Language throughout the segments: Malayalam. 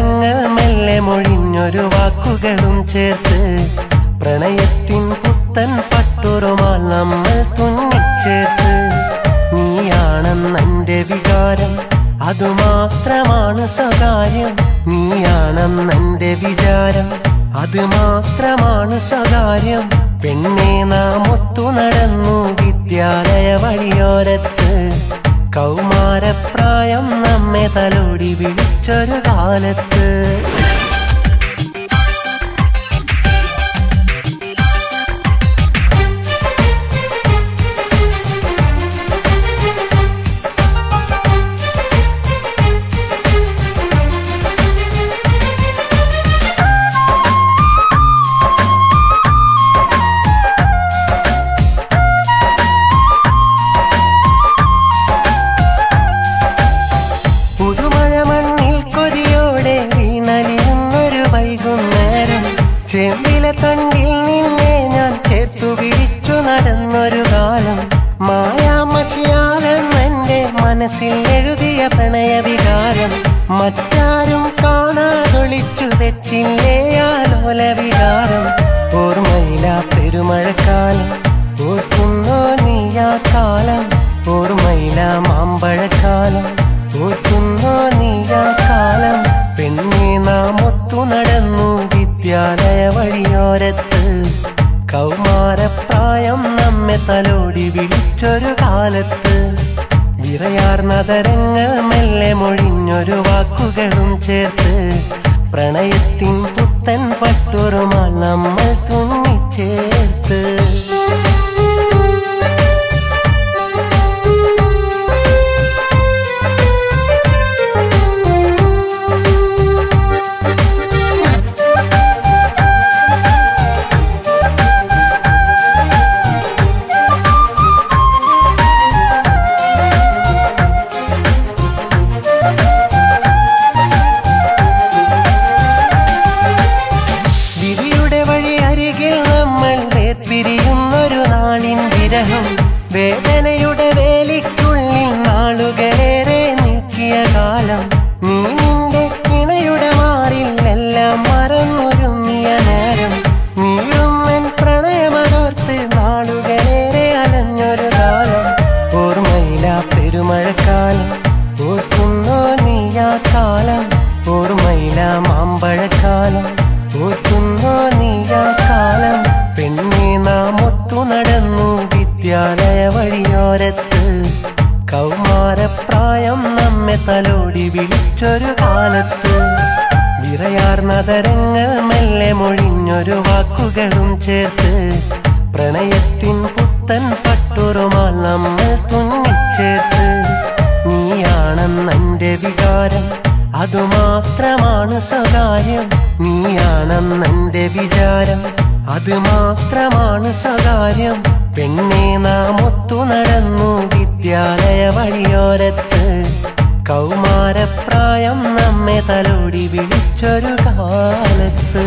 നദരങ്ങൾ മെല്ലെ മൊഴിഞ്ഞൊരു വാക്കുകളും ചേർത്ത് പ്രണയത്തിൻ പുത്തൻ പട്ടുറുമാൽ നമ്മൾ തുന്നിച്ചേർത്ത് നീയാണെന്നെന്റെ വികാരം അതുമാത്രമാണ് സ്വകാര്യം നീയാണെന്നെന്റെ വിചാരം അത് മാത്രമാണ് സ്വകാര്യം പെണ്ണെ നാം ഒത്തു നടന്നു വിദ്യാലയ വഴിയോരത്ത് കൗമാരപ്രായം നമ്മെ തലോടി വിളിച്ചൊരു കാലത്ത് പുതുമഴ മണ്ണിൽ കൊതിയോടെ വീണലിരുന്നൊരു വൈകുന്നേരം ചെമ്പിലെ തണ്ടിൽ നിന്നെ ഞാൻ ചേർത്തു പിടിച്ചു നടന്നൊരു കാലം മായാമഷിയാലെന്നെന്റെ മനസ്സിൽ എഴുതിയ പ്രണയവികാരം മറ്റാരും കാണാതൊളിച്ചു വെച്ചില്ലേ ആലോല വികാരം ഓർമ്മയില പെരുമഴക്കാലം ഓർക്കുന്നോ നീയാ കാലം ഓർമ്മയില മാമ്പഴക്കാലം ഓർക്കുന്നോ നീയാ കാലം പെണ്ണെ നാം ഒത്തു നടന്നു വിദ്യാലയ വഴിയോരത്ത് കൗമാരപ്രായം നമ്മെ തലോടി വിളിച്ചൊരു കാലത്ത് വിറയാർന്ന തരങ്ങൾ മെല്ലെ മൊഴിഞ്ഞൊരു വാക്കുകളും ചേർത്ത് പ്രണയത്തിൻ പുത്തൻ പട്ടുറുമാൽ നമ്മൾ തുന്നിച്ചേർത്ത് വിധിയുടെ വഴി അരികിൽ നമ്മൾ വേർപിരിയുന്നൊരു നാളിൻ വിരഹം വേദനയുടെ വേലിക്കുള്ളിൽ നാളുകളേറെ നീക്കിയ കാലം നീ നിന്റെ ഇണയുടെ മാറിൽ എല്ലാം മറന്നൊരുങ്ങിയ നേരം നീളുമ്മൻ പ്രണയമതോർത്ത് നാളുകളേറെ അലഞ്ഞൊരു കാലം ഓർമ്മയില പെരുമഴക്കാലം ഓർക്കുന്നോ നീയാ കാലം ഓർമ്മയില മാമ്പഴക്കാലം ഓർക്കുന്നോ നീയാ കാലം പെണ്ണെ നാം ഒത്തു നടന്നു വിദ്യാലയ വഴിയോരത്ത് കൗമാരപ്രായം നമ്മെ തലോടി വിളിച്ചൊരു കാലത്ത് വിറയാർന്ന തരങ്ങൾ മെല്ലെ മൊഴിഞ്ഞൊരു വാക്കുകളും ചേർത്ത് പ്രണയത്തിൻ പുത്തൻ പട്ടുറുമാൽ നമ്മൾ തുന്നിച്ചേർത്ത് നീയാണെന്നെന്റെ വികാരം അതുമാത്രമാണ് സ്വകാര്യം നീയാണെന്നെന്റെ വിചാരം അത് മാത്രമാണ് സ്വകാര്യം പെണ്ണെ നാം ഒത്തു നടന്നു വിദ്യാലയ വഴിയോരത്ത് കൗമാരപ്രായം നമ്മെ തലോടി വിളിച്ചൊരു കാലത്ത്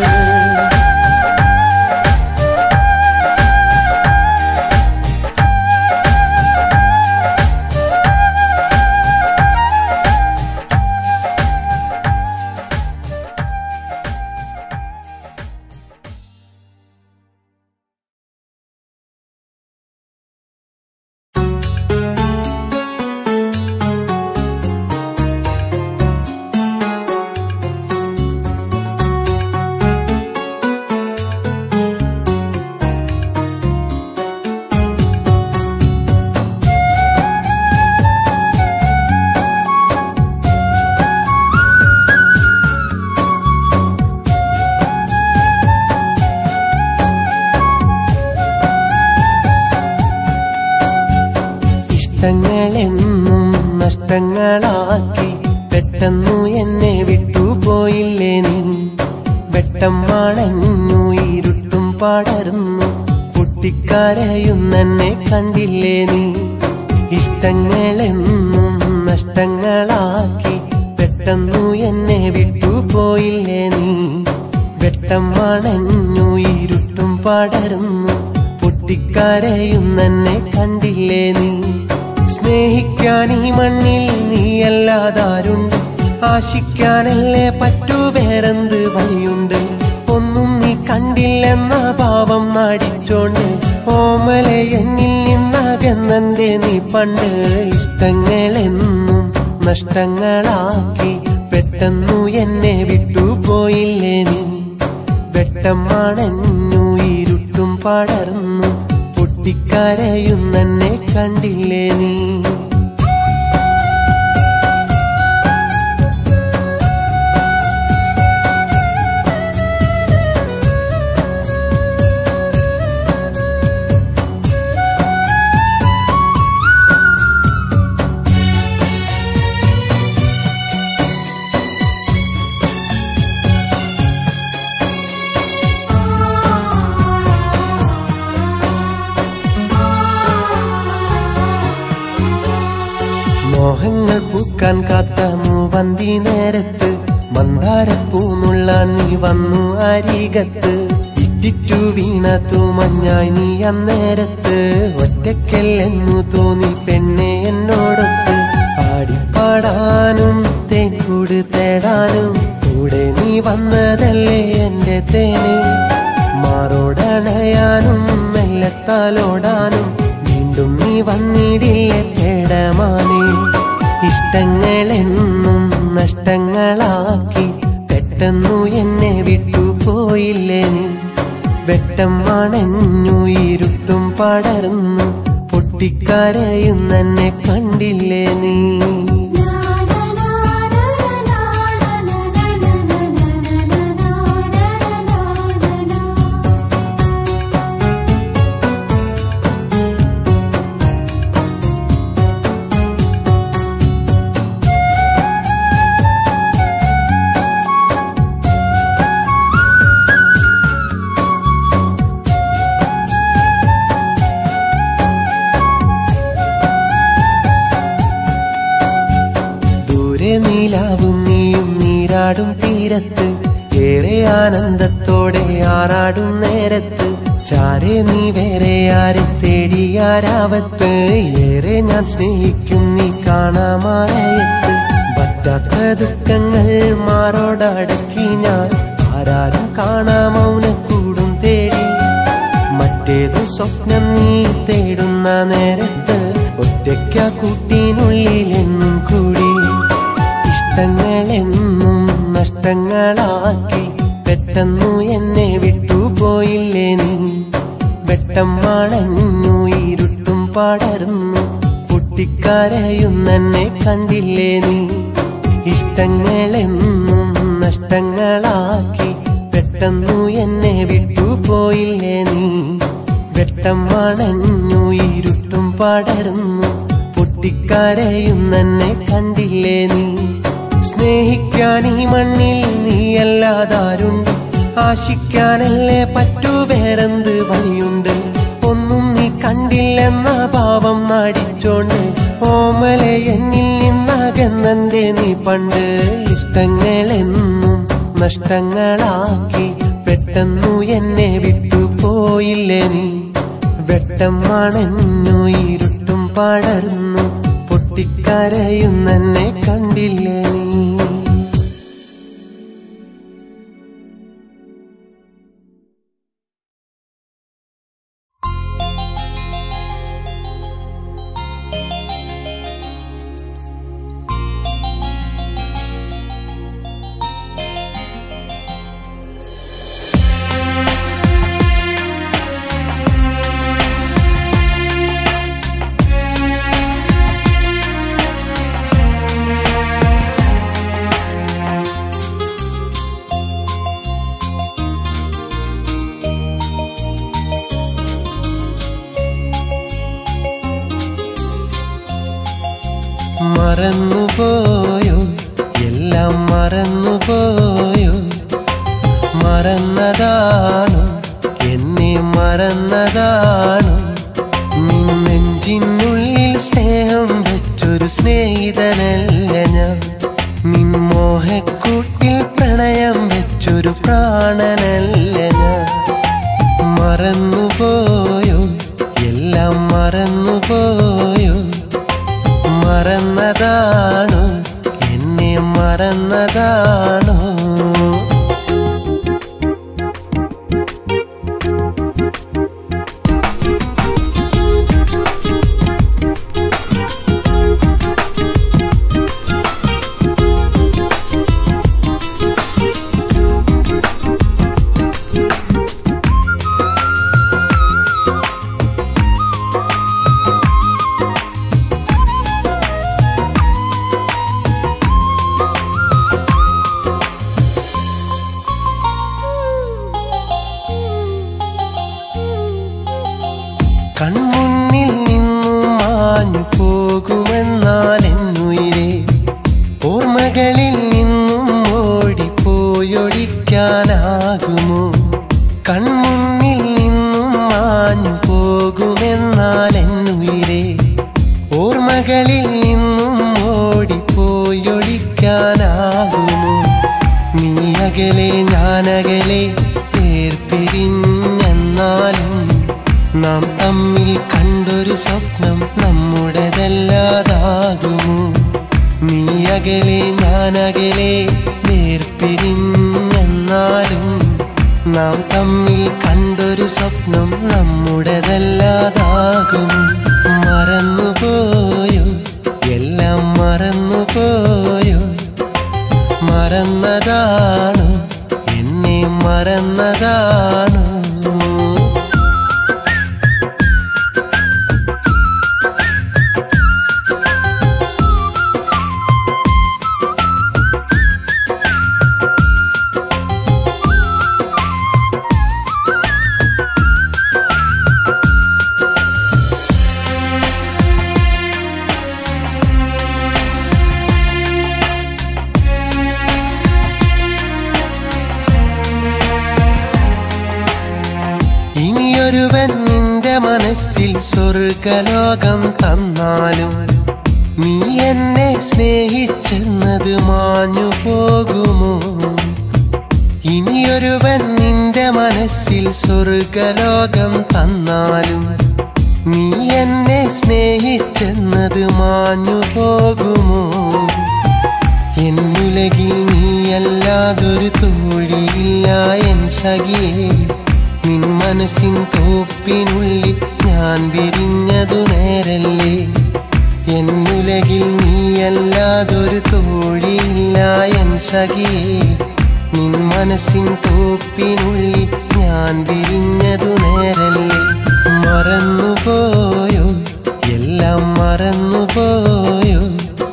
ഇഷ്ടങ്ങളെന്നും നഷ്ടങ്ങളാക്കി പെട്ടെന്നു എന്നെ വിട്ടുപോയില്ലേ നീ വെട്ടം മണഞ്ഞു ഇരുട്ടും പടർന്നു പൊട്ടിക്കരയുന്നെന്നെ കണ്ടില്ലേ നീ ഇഷ്ടങ്ങളെന്നും നഷ്ടങ്ങളാക്കി പെട്ടെന്നു എന്നെ വിട്ടുപോയില്ലേ നീ വെട്ടം മണഞ്ഞു ഇരുട്ടും പടർന്നു പൊട്ടിക്കരയുന്നെന്നെ കണ്ടില്ലേ നീ സ്നേഹിക്കാൻ ഈ മണ്ണിൽ നീയല്ലാതാരുണ്ട് ആശിക്കാനല്ലേ പറ്റൂ വേറെന്ത് വഴിയുണ്ട് ഒന്നും നീ കണ്ടില്ലെന്ന ഭാവം നാടിച്ചോണ്ട് ഓമലെ എന്നിൽ നിന്നകന്നെന്തേ നീ പണ്ട് ഇഷ്ടങ്ങളെന്നും നഷ്ടങ്ങളാക്കി പെട്ടെന്നു എന്നെ വിട്ടുപോയില്ലേ നീ വെട്ടമാണഞ്ഞു ഇരുട്ടും പടർന്നു പൊട്ടിക്കരയുന്നെന്നെ കണ്ടില്ലേ നീ മോഹങ്ങൾ പൂക്കാൻ കാത്ത മൂവന്തി നേരത്ത് മന്ദാരപ്പൂന്നുള്ളാൻ നീ വന്നു അരികത്ത് ഇറ്റിറ്റു വീണ തൂമഞ്ഞായി നീ അന്നേരത്ത് ഒറ്റയ്ക്കല്ലെന്നു തോന്നി പെണ്ണെ എന്നോടൊത്ത് ആടിപ്പാടാനും തേൻകൂട് തേടാനും കൂടെ നീ വന്നതല്ലേ എന്റെ തേനെ മാറോടണയാനും മെല്ലത്താലോടാനും വീണ്ടും നീ വന്നിടില്ലേ പേടമാനെ ഇഷ്ടങ്ങളെന്നും നഷ്ടങ്ങളാക്കി പെട്ടെന്നു എന്നെ വിട്ടുപോയില്ലേ നീ വെട്ടം അണഞ്ഞു ഇരുട്ടും പടർന്നു പൊട്ടിക്കരയുന്നെന്നെ കണ്ടില്ലേ നീ ദൂരെ നീലാവും നീയും നീരാടും തീരത്ത് ഏറെ ആനന്ദത്തോടെ ആറാടും നേരത്ത് ചാരെ നീ വേറെ ആരെ തേടിയാരാവത്ത് ഏറെ ഞാൻ സ്നേഹിക്കും നീ കാണാമാറയത്ത് പറ്റാത്ത ദുഃഖങ്ങൾ മാറോടടക്കി ഞാൻ ആരാരും കാണാ മൗനക്കൂടും തേടി മറ്റേത് സ്വപ്നം നീ തേടുന്ന നേരത്ത് ഒറ്റയ്ക്ക കൂട്ടിനുള്ളിൽ എന്നും കൂടി ഇഷ്ടങ്ങളെന്നും നഷ്ടങ്ങളാക്കി പെട്ടെന്നു എന്നെ വിട്ടുപോയില്ലേ നീ വെട്ടം അണഞ്ഞു ഇരുട്ടും പടർന്നു പൊട്ടിക്കരയുന്നെന്നെ കണ്ടില്ലേ നീ ഇഷ്ടങ്ങളെന്നും നഷ്ടങ്ങളാക്കി പെട്ടെന്നു എന്നെ വിട്ടുപോയില്ലേ നീ വെട്ടം അണഞ്ഞു ഇരുട്ടും പടർന്നു പൊട്ടിക്കരയുന്നെന്നെ കണ്ടില്ലേ നീ സ്നേഹിക്കാൻ ഈ മണ്ണിൽ നീയല്ലാതാരുണ്ട് ആശിക്കാനല്ലേ പറ്റൂ വേറെന്ത് വഴിയുണ്ട് ഒന്നും നീ കണ്ടില്ലെന്ന ഭാവം നാടിച്ചോണ്ട് ഓമലെ എന്നിൽ നിന്നകന്നെന്തേ നീ പണ്ട് ഇഷ്ടങ്ങളെന്നും നഷ്ടങ്ങളാക്കി പെട്ടെന്നു എന്നെ വിട്ടുപോയില്ലേ നീ വെട്ടം അണഞ്ഞു ഇരുട്ടും പടർന്നു പൊട്ടിക്കരയുന്നെന്നെ കണ്ടില്ലേ നീ മറന്നുപോയോ എല്ലാം മറന്നുപോയോ മറന്നതാണോ എന്നെ മറന്നതാണോ നിൻ നെഞ്ചിനുള്ളിൽ സ്നേഹം വെച്ചൊരു സ്നേഹിതനല്ല ഞാൻ നിൻ മോഹക്കൂട്ടിൽ പ്രണയം വെച്ചൊരു പ്രാണനല്ല ഞാൻ മറന്നുപോയോ എല്ലാം മറന്നുപോയോ മറന്നതാണോ എന്നെ മറ മറന്നതാണോ കൺമുന്നിൽ നിന്നും മാഞ്ഞു പോകുമെന്നാൽ എന്നുയിരെ ഓർമ്മകളിൽ നിന്നും ഓടിപ്പോയൊളിക്കാനാകുമോ കൺമുന്നിൽ നിന്നും മാഞ്ഞു പോകുമെന്നാൽ എന്നുയിരെ ഓർമ്മകളിൽ നിന്നും ഓടിപ്പോയൊളിക്കാനാകുമോ നീ അകലെ ഞാനകലെ ഏർപ്പിരിഞ്ഞെന്നാലും നാം തമ്മിൽ കണ്ടൊരു സ്വപ്നം നമ്മുടേതല്ലാതാകുമോ നീ അകലെ ഞാനകലെ വേർപിരിഞ്ഞെന്നാലും നാം തമ്മിൽ കണ്ടൊരു സ്വപ്നം നമ്മുടേതല്ലാതാകും മറന്നുപോയോ എല്ലാം മറന്നുപോയോ മറന്നതാണോ എന്നെ മറന്നതാണോ ഇനിയൊരുവൻ നിന്റെ മനസ്സിൽ സ്വർഗലോകം തന്നാലും നീ എന്നെ സ്നേഹിച്ചെന്നത് മാഞ്ഞു പോകുമോ ഇനിയൊരുവൻ നിന്റെ മനസ്സിൽ സ്വർഗലോകം തന്നാലും നീ എന്നെ സ്നേഹിച്ചെന്നത് മാഞ്ഞു പോകുമോ എന്നുലകിൽ നീയല്ലാതൊരു തോഴിയില്ല എൻ സഖിയേ നിൻ മനസ്സിൻ തോപ്പിനുള്ളിൽ ഞാൻ വിരിഞ്ഞതു നേരല്ലേ എന്നുലകിൽ നീയല്ലാതൊരു തോഴിയില്ല എൻ സഖിയേ നിൻ മനസ്സിൻ തോപ്പിനുള്ളിൽ ഞാൻ വിരിഞ്ഞതു നേരല്ലേ മറന്നുപോയോ എല്ലാം മറന്നുപോയോ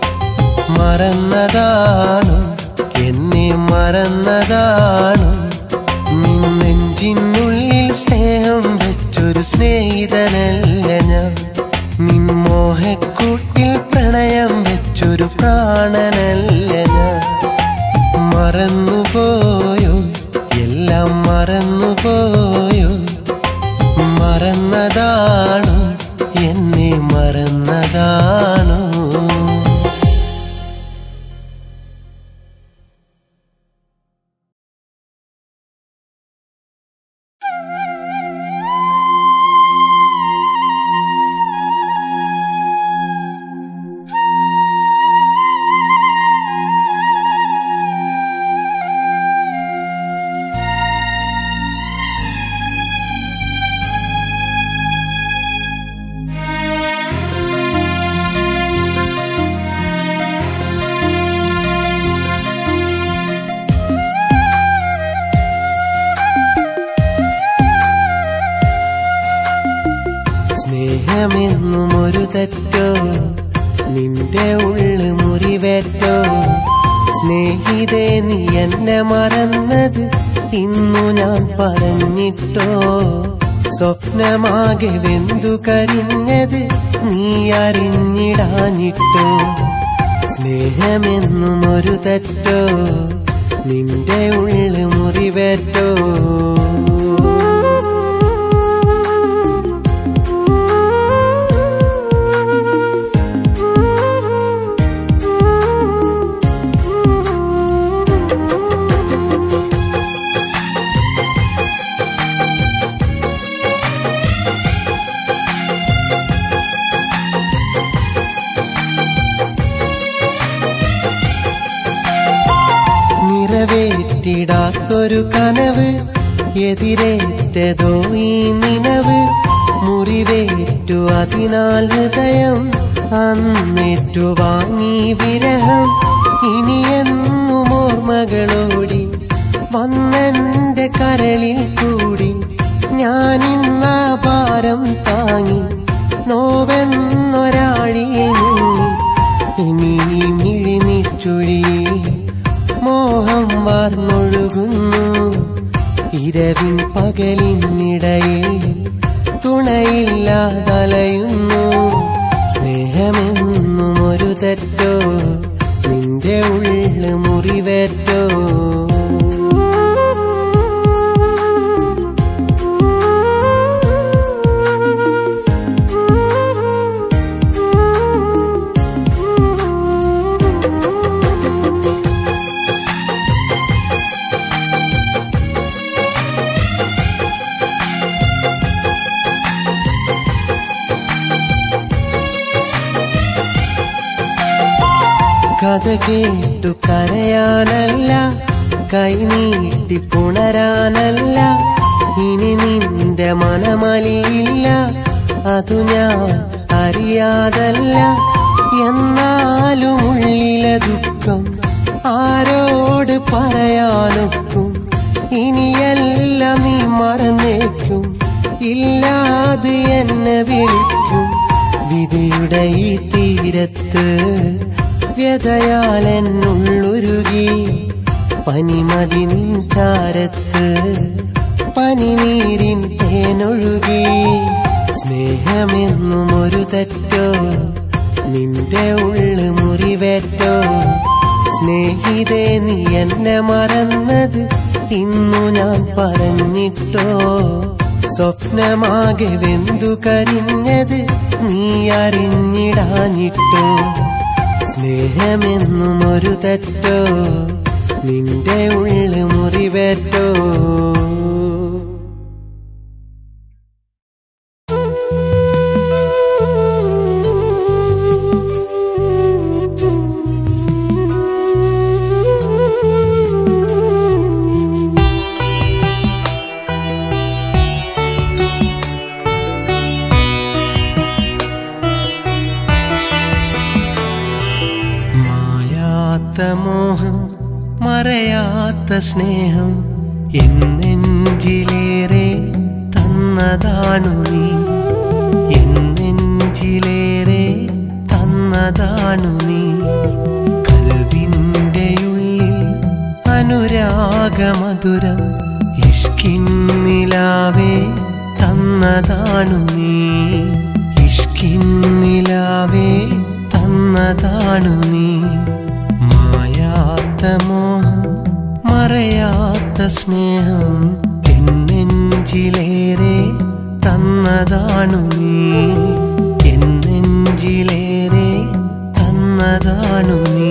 മറന്നതാണോ എന്നെ മറന്നതാണോ നിൻ നെഞ്ചിനുള്ളിൽ സ്നേഹം വെച്ചൊരു സ്നേഹിതനല്ല ഞാൻ നിൻ മോഹക്കൂട്ടിൽ പ്രണയം വെച്ചൊരു പ്രാണനല്ല ഞാൻ മറന്നുപോയോ എല്ലാം മറന്നുപോയോ മറന്നതാണോ എന്നെ മറന്നതാണോ സ്നേഹമെന്നും ഒരു തെറ്റോ നിന്റെ ഉള്ളു മുറിവേറ്റോ സ്നേഹിതേ നീ എന്നെ മറന്നത് ഇന്നു ഞാൻ പറഞ്ഞിട്ടോ സ്വപ്നമാകെ വെന്തു കരിഞ്ഞത് നീ അറിഞ്ഞിടാഞ്ഞിട്ടോ സ്നേഹമെന്നും ഒരു തെറ്റോ നിന്റെ ഉള്ളു മുറിവേറ്റോ വിടാത്തൊരു കനവ് എതിരേറ്റതോ ഈ നിനവ് മുറിവേറ്റു അതിനാൽ ഹൃദയം അന്നേറ്റു വാങ്ങി വിരഹം ഇനിയെന്നും ഓർമ്മകളോടി വന്നെന്റെ കരളിൽ കൂടി ഞാനിന്നാ ഭാരം താങ്ങി നോവെന്നൊരാഴിയിൽ മുങ്ങി ഇനി ഈ മിഴിനിച്ചുഴി മോഹം വാർന്നൊഴുകുന്നു ഇരവിൻ പകലിനിടയിൽ തുണയില്ലാതലയുന്നു സ്നേഹമെന്നും ഒരു തെറ്റോ നിന്റെ ഉള്ളു മുറിവേറ്റോ കഥ കേട്ടു കരയാനല്ല കൈനീട്ടി പുണരാനല്ല ഇനി നിന്റെ മനമലിയില്ല അതു ഞാൻ അറിയാതല്ല എന്നാലും ഉള്ളിലെ ദുഃഖം ആരോട് പറയാനൊക്കും ഇനിയെല്ലാം നീ മറന്നേക്കും ഇല്ലാതെ എന്നെ വിളിക്കും വിധിയുടെ ഈ തീരത്ത് വ്യതയാൽ എന്നുള്ളുരുകി പനിമതി നിൻ ചാരത്ത് പനിനീരിൻ തേനൊഴുകി സ്നേഹമെന്നും ഒരു തെറ്റോ നിന്റെ ഉള്ളു മുറിവേറ്റോ സ്നേഹിതേ നീ എന്നെ മറന്നത് ഇന്നു ഞാൻ പറഞ്ഞിട്ടോ സ്വപ്നമാകെ വെന്തു കരിഞ്ഞത് നീ അറിഞ്ഞിടാഞ്ഞിട്ടോ സ്നേഹമെന്നും ഒരു തെറ്റോ നിന്റെ ഉള്ളു മുറിവേറ്റോ മായാത്ത മോഹം മറയാത്ത സ്നേഹം എന്നെഞ്ചിലേറെ തന്നതാണു നീ എന്നെഞ്ചിലേറെ തന്നതാണു നീ കൽവിൻ്റെ ഉള്ളിൽ അനുരാഗമധുരം ഇഷ്കിന്നിലാവേ തന്നതാണു നീ ഇഷ്കിന്നിലാവേ തന്നതാണു നീ മായാത്ത മോഹം മറയാത്ത സ്നേഹം എന്നെഞ്ചിലേറെ തന്നതാണു നീ എന്നെഞ്ചിലേറെ തന്നതാണു നീ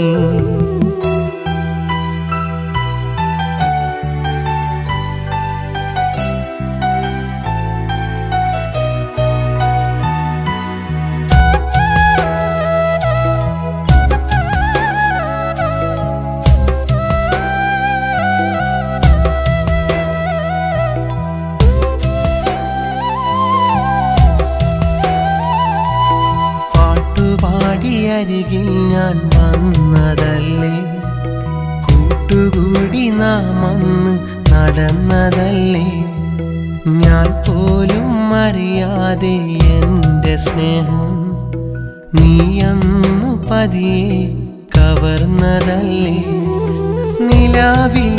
പാട്ടുപാടി അരികിൽ ഞാൻ വന്നതല്ലേ കൂട്ടുകൂടി നാം അന്ന് നടന്നതല്ലേ ഞാൻ പോലും അറിയാതെ എൻ്റെ സ്നേഹം നീ അന്നു പതിയെ കവർന്നതല്ലേ നിലാവിൽ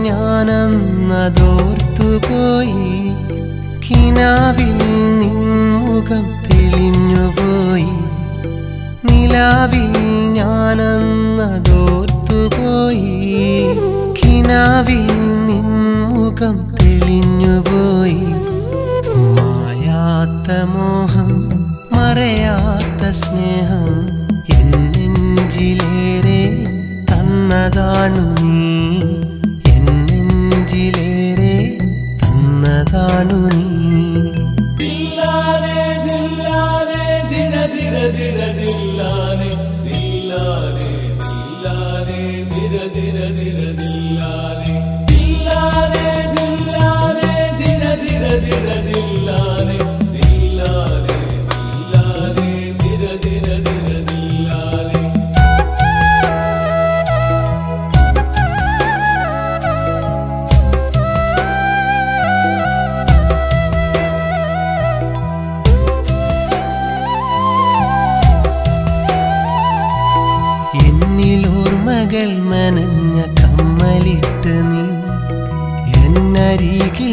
ഞാനന്നതോർത്തുപോയി കിനാവിൽ നിൻമുഖം തെളിഞ്ഞുപോയി നിലാവിൽ ഞാനന്നതോർത്തുപോയി കിനാവിൽ നിൻമുഖം തെളിഞ്ഞുപോയി മായാത്ത മോഹം മറയാത്ത സ്നേഹം എന്നെഞ്ചിലേറെ തന്നതാണു നീ എന്നെഞ്ചിലേറെ തന്നതാണു നീ ദില്ലാനെ ദില്ലാനെ ദിന ദിന ദിന ദില്ലാനെ ദില്ലാനെ ദില്ലാനെ ദിന ദിന ദിന ദില്ലാനെ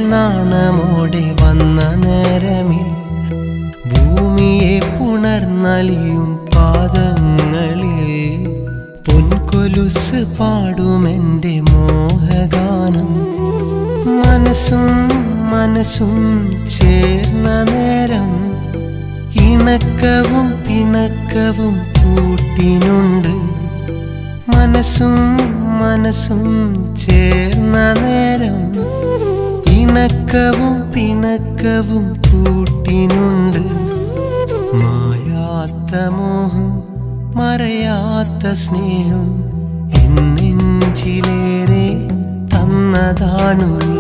നാണമോടെ വന്ന നേരമിൽ ഭൂമിയെ പുണർന്നലിയും പാദങ്ങളിൽ പൊൻകൊലുസ് പാടുമെന്റെ മോഹഗാനം മനസ്സും മനസ്സും ചേർന്ന നേരം ഇണക്കവും പിണക്കവും കൂട്ടിനുണ്ട് മനസ്സും മനസ്സും ചേർന്ന നേരം ഇണക്കവും പിണക്കവും കൂട്ടിനുണ്ട് മായാത്ത മോഹം മറയാത്ത സ്നേഹം എന്നെഞ്ചിലേറെ തന്നതാണു നീ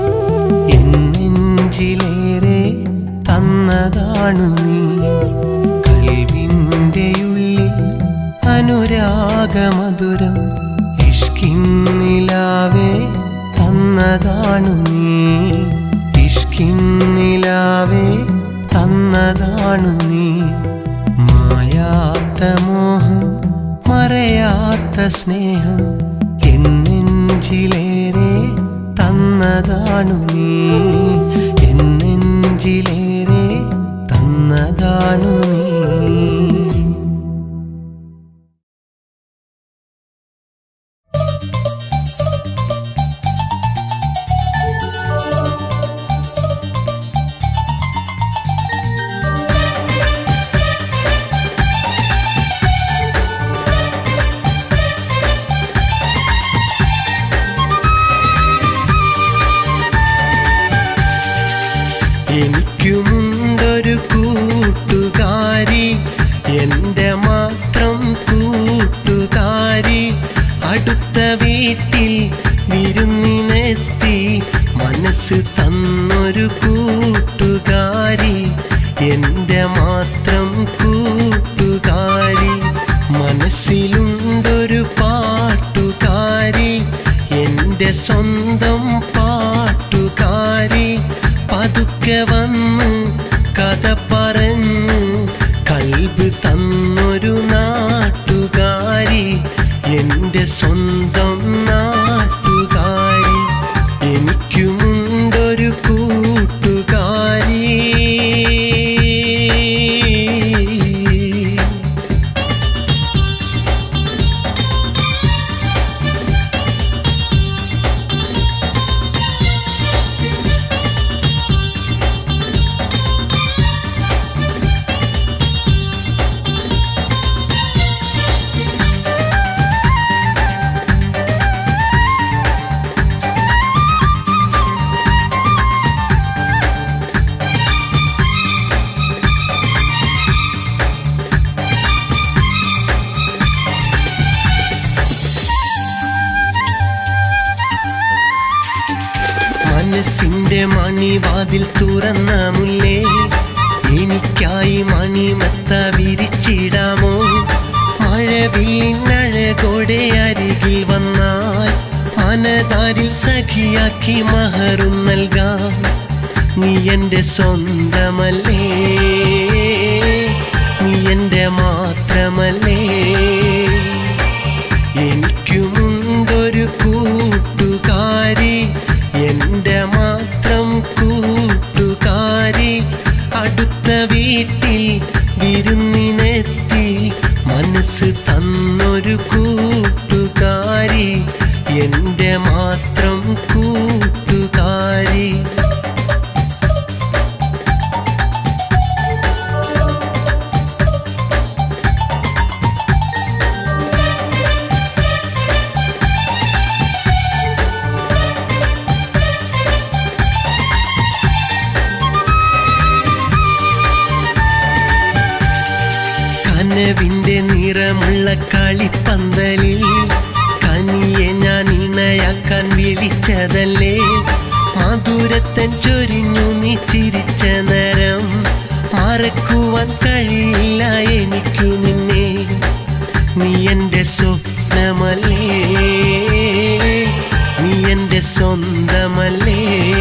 എന്നെഞ്ചിലേറെ തന്നതാണു നീ കൽവിൻ്റെ ഉള്ളിൽ അനുരാഗമധുരം ഇഷ്കിന്നിലാവേ തന്നതാണു നീ ഇഷ്കിന്നിലാവേ തന്നതാണു നീ മായാത്ത മോഹം മറയാത്ത സ്നേഹം എന്നെഞ്ചിലേറെ തന്നതാണു നീ എന്നെഞ്ചിലേറെ തന്നതാണു നീ എനിക്കുമുണ്ടൊരു കൂട്ടുകാരി എൻ്റെ മാത്രം കൂട്ടുകാരി അടുത്ത വീട്ടിൽ വിരുന്നിനെത്തി മനസ്സ് തന്നൊരു കൂട്ടുകാരി എൻ്റെ മാത്രം കൂട്ടുകാരി മനസ്സിലുണ്ടൊരു പാട്ടുകാരി എൻ്റെ സ്വന്തം പാട്ടുകാരി പതുക്കെ വന്ന് കഥ പറഞ്ഞ് കൽബ് തന്നൊരു നാട്ടുകാരി എൻ്റെ സ്വന്തം നാട്ടുകാരി എനിക്കുമുണ്ടൊരു കൂട്ടുകാരി മനസ്സിന്റെ മണിവാതിൽ തുറന്ന മുല്ലേ എനിക്കായി മണിമത്ത വിരിച്ചിടാമോ മഴവില്ലഴകോടെ അരികിൽ വന്നാൽ മനതാരിൽ സഖിയാക്കി മഹറും നൽകാം നീ എൻ്റെ സ്വന്തമല്ലേ നീ എൻ്റെ മാത്രമല്ലേ എനിക്കുമുണ്ടൊരു കൂട്ടുകാരി എൻ്റെ മാത്രം കൂട്ടുകാരി അടുത്ത വീട്ടിൽ വിരുന്നിനെത്തി മനസ്സ് തന്നൊരു കൂട്ടുകാരി എൻ്റെ മാത്രം കൂട്ടുകാരി കനവിന്റെ നിറമുള്ള കളിപ്പന്തലിൽ കനിയെ ഞാൻ ഇണയാക്കാൻ വിളിച്ചതല്ലേ മധുരത്തൻ ചൊരിഞ്ഞു നീ ചിരിച്ച നേരം മറക്കുവാൻ കഴിയില്ല എനിക്കു നിന്നെ നീ എൻ്റെ സ്വപ്നമല്ലേ നീ എൻ്റെ സ്വന്തമല്ലേ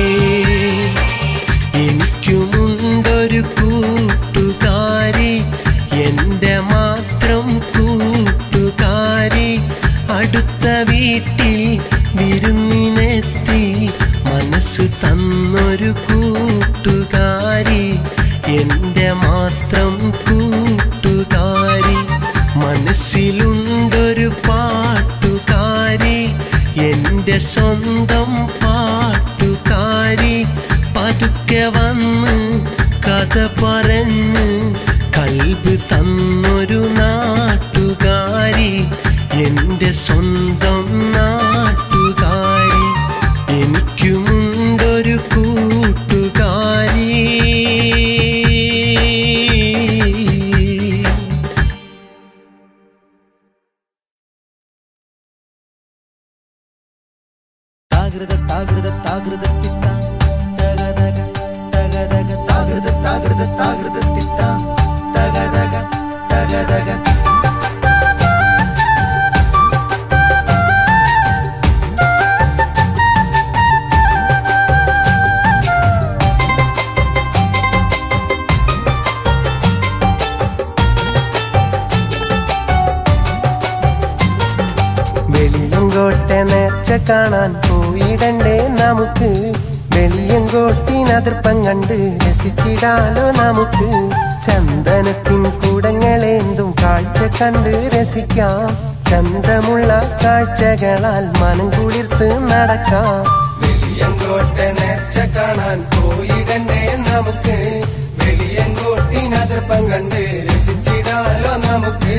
എനിക്കുമുണ്ടൊരു കൂട്ടുകാരി എൻ്റെ മാത്രം കൂട്ടുകാരി അടുത്ത വീട്ടിൽ വിരുന്നിനെത്തി മനസ്സ് മനസ്സ് തന്നൊരു കൂട്ടുകാരി എന്റെ മാത്രം കൂട്ടുകാരി മനസ്സിലുണ്ടൊരു പാട്ടുകാരി എന്റെ സ്വന്തം പാട്ടുകാരി പതുക്കെ വന്ന് കഥ പറഞ്ഞ് കൽബ് തന്നൊരു നാട്ടുകാരി എന്റെ സ്വന്തം നാട്ടുകാരി എനിക്കുമുണ്ടൊരു കൂട്ടുകാരി താകൃത താകൃത താകൃത തിത്ത തകതക തകതക താകൃത താകൃത താകൃത തിത്ത തകതക തകതക വെളിയങ്കോട്ടെ നേർച്ച കാണാൻ പോയിടണ്ടേ നമുക്ക് വെളിയങ്കോട്ടിനതിർപ്പം കണ്ട് രസിച്ചിടാലോ നമുക്ക് ചന്ദനത്തിൻ കൂടങ്ങളേന്തും കാഴ്ച കണ്ട് രസിക്കാം ചന്തമുള്ള കാഴ്ചകളാൽ മനം കുളിർത്ത് നടക്കാം വെളിയങ്കോട്ടെ നേർച്ച കാണാൻ പോയിടണ്ടേ നമുക്ക് വെളിയങ്കോട്ടിനതിർപ്പം കണ്ട് രസിച്ചിടാലോ നമുക്ക്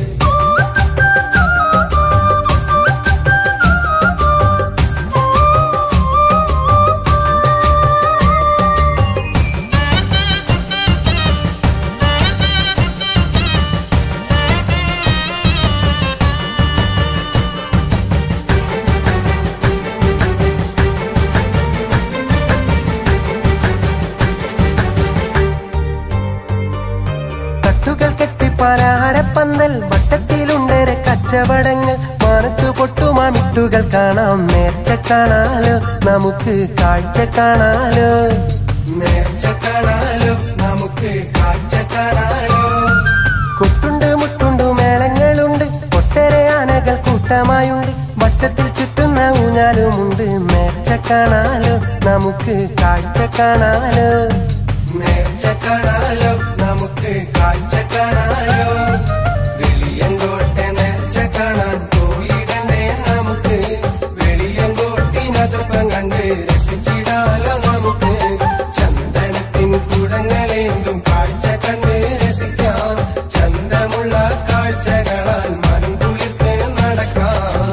കട്ടുകൾ കെട്ടി പലഹാരപ്പന്തൽ വട്ടത്തിലുണ്ടേറെ കച്ചവടങ്ങൾ മാനത്തു പൊട്ടുമാമിട്ടുകൾ കാണാം നേർച്ച കാണാലോ നമുക്ക് കാഴ്ച കാണാലോ നേർച്ച കാണാലോ നമുക്ക് കാഴ്ച കാണാലോ കൊട്ടുണ്ട് മുട്ടുണ്ട് മേളങ്ങളുണ്ട് ഒട്ടേറെ ആനകൾ കൂട്ടമായുണ്ട് വട്ടത്തിൽ ചുറ്റുന്ന ഊഞ്ഞാലുമുണ്ട് നേർച്ച കാണാലോ നമുക്ക് കാഴ്ച കാണാലോ നേർച്ച കാണാലോ നമുക്ക് കാഴ്ച കാണാലോ വെളിയങ്കോട്ടെ നേർച്ച കാണാൻ പോയിടണ്ടേ നമുക്ക് വെളിയങ്കോട്ടിനതിർപ്പം കണ്ട് രസിച്ചിടാലോ നമുക്ക് ചന്ദനത്തിൻ കുടങ്ങളേന്തും കാഴ്ച കണ്ട് രസിക്കാം ചന്തമുള്ള കാഴ്ചകളാൽ മനം കുളിർത്ത് നടക്കാം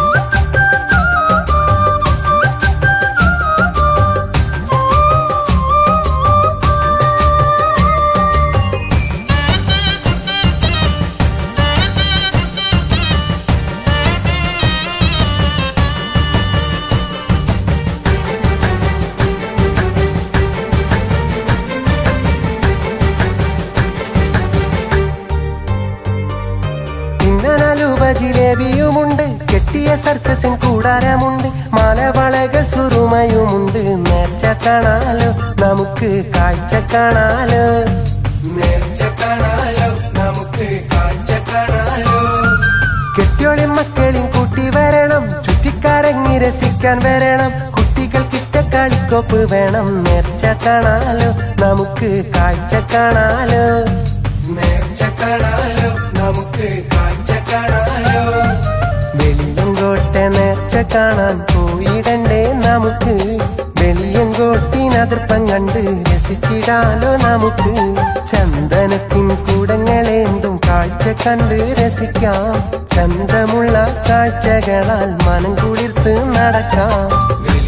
പിന്നനലുവ ജിലേബിയുമുണ്ട് കെട്ടിയ സർക്കസിൻ കൂടാരമുണ്ട് മലവളകൾ സുറുമയുമുണ്ട് നേർച്ച കാണാലോ നമുക്ക് കാഴ്ച കാണാലോ നേർച്ച കാണാലോ നമുക്ക് കാഴ്ച കാണാലോ കെട്ടിയോളി മക്കളെയും കൂട്ടി വരണം ചുറ്റിക്കറങ്ങി രസിക്കാൻ വരണം കുട്ടികൾക്ക് ഇഷ്ടക്കളിക്കോപ്പ് വേണം നേർച്ച കാണാലോ നമുക്ക് കാഴ്ച കാണാലോ നേർച്ച കാണാലോ നമുക്ക് കാഴ്ച കാണാലോ വെളിയങ്കോട്ടെ നേർച്ച കാണാൻ പോയിടണ്ടേ നമുക്ക് വെളിയങ്കോട്ടിനതിർപ്പം കണ്ട് രസിച്ചിടാലോ നമുക്ക് ചന്ദനത്തിൻ കൂടങ്ങളേന്തും കാഴ്ച കണ്ട് രസിക്കാം ചന്തമുള്ള കാഴ്ചകളാൽ മനം കുളിർത്ത് നടക്കാം